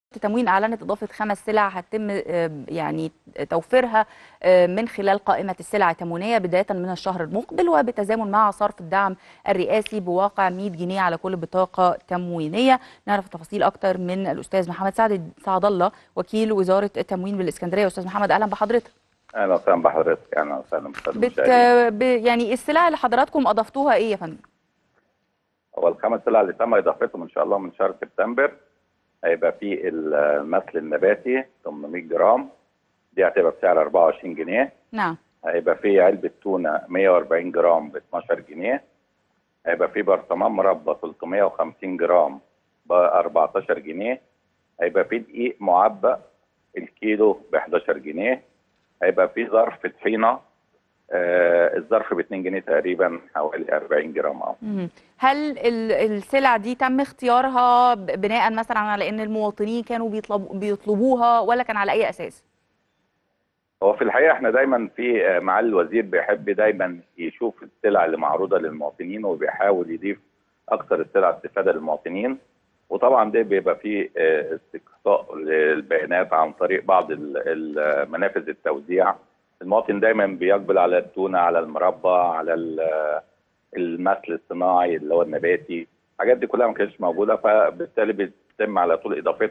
التموين أعلنت إضافة خمس سلع هتتم آه، يعني توفيرها آه، من خلال قائمة السلع التموينية بداية من الشهر المقبل وبتزامن مع صرف الدعم الرئاسي بواقع 100 جنيه على كل بطاقة تموينية نعرف تفاصيل أكتر من الأستاذ محمد سعد سعد الله وكيل وزارة التموين بالإسكندرية أستاذ محمد أهلا بحضرتك اهلا وسهلا بحضرتك اهلا وسهلا بالساده بت... المشاهدين ب... يعني السلع اللي حضراتكم أضفتوها إيه يا فندم؟ هو الخمس سلع اللي تم اضافتهم ان شاء الله من شهر سبتمبر هيبقى في المثل النباتي 800 جرام دي هتبقى بسعر 24 جنيه نعم هيبقى في علبه تونه 140 جرام ب 12 جنيه هيبقى في برطمان مربى 350 جرام ب 14 جنيه هيبقى في دقيق معبأ الكيلو ب 11 جنيه هيبقى في ظرف طحينه آه الظرف ب 2 جنيه تقريبا حوالي 40 جرام اه مهم. هل ال- السلع دي تم اختيارها ب- بناء مثلا على ان المواطنين كانوا بيطلبوا بيطلبوها ولا كان على اي اساس؟ هو في الحقيقه احنا دايما في آه، معالي الوزير بيحب دايما يشوف السلع اللي معروضه للمواطنين وبيحاول يضيف اكثر السلع استفاده للمواطنين وطبعا ده بيبقى فيه آه، استقصاء للبيانات عن طريق بعض ال- ال- منافذ التوزيع المواطن دايما بيقبل على التونه على المربى على ال- المثل الصناعي اللي هو النباتي الحاجات دي كلها ما كانتش موجوده فبالتالي بيتم على طول اضافتها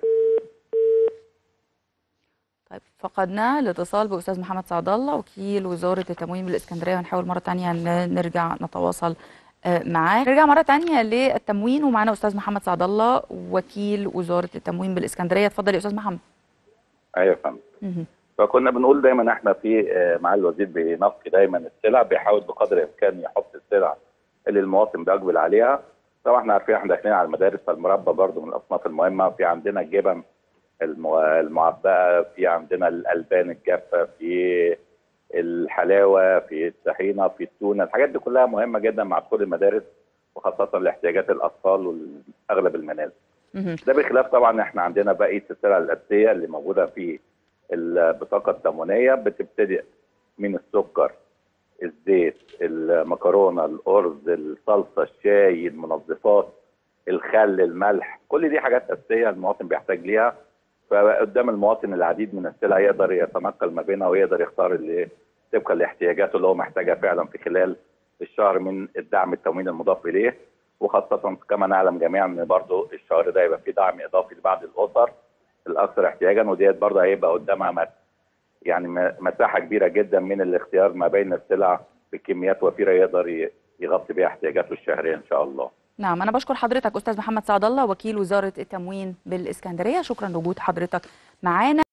طيب فقدنا الاتصال باستاذ محمد سعد الله وكيل وزاره التموين بالاسكندريه هنحاول مره ثانيه نرجع نتواصل آه، معاه نرجع مره ثانيه للتموين ومعانا استاذ محمد سعد الله وكيل وزاره التموين بالاسكندريه اتفضل يا استاذ محمد ايوه يا فندم مهم. فكنا بنقول دايما احنا في آه، معالي الوزير بينقي دايما السلع بيحاول بقدر الامكان يحط السلع اللي المواطن بيقبل عليها طبعا احنا عارفين احنا داخلين على المدارس فالمربى برضو من الاصناف المهمه في عندنا الجبن المو- المعبأه في عندنا الالبان الجافه في الحلاوه في الطحينه في التونه الحاجات دي كلها مهمه جدا مع دخول المدارس وخاصه لاحتياجات الاطفال واغلب المنازل مهم. ده بخلاف طبعا احنا عندنا بقيه السلع الاساسيه اللي موجوده في البطاقه التموينيه بتبتدئ من السكر الزيت المكرونه الارز الصلصه الشاي المنظفات الخل الملح كل دي حاجات اساسيه المواطن بيحتاج ليها فقدام المواطن العديد من السلع يقدر يتنقل ما بينها ويقدر يختار اللي طبقا لاحتياجاته اللي هو محتاجها فعلا في خلال الشهر من الدعم التمويني المضاف اليه وخاصة كما نعلم جميعا ان برضو الشهر ده يبقى فيه دعم اضافي لبعض الاسر الاكثر احتياجا وديت برضه هيبقى قدامها مت- يعني م- مساحة كبيرة جدا من الاختيار ما بين السلع بكميات وفيرة يقدر ي- يغطي بيها احتياجاته الشهرية ان شاء الله. نعم أنا بشكر حضرتك أستاذ محمد سعد الله وكيل وزارة التموين بالإسكندرية شكرا لوجود حضرتك معانا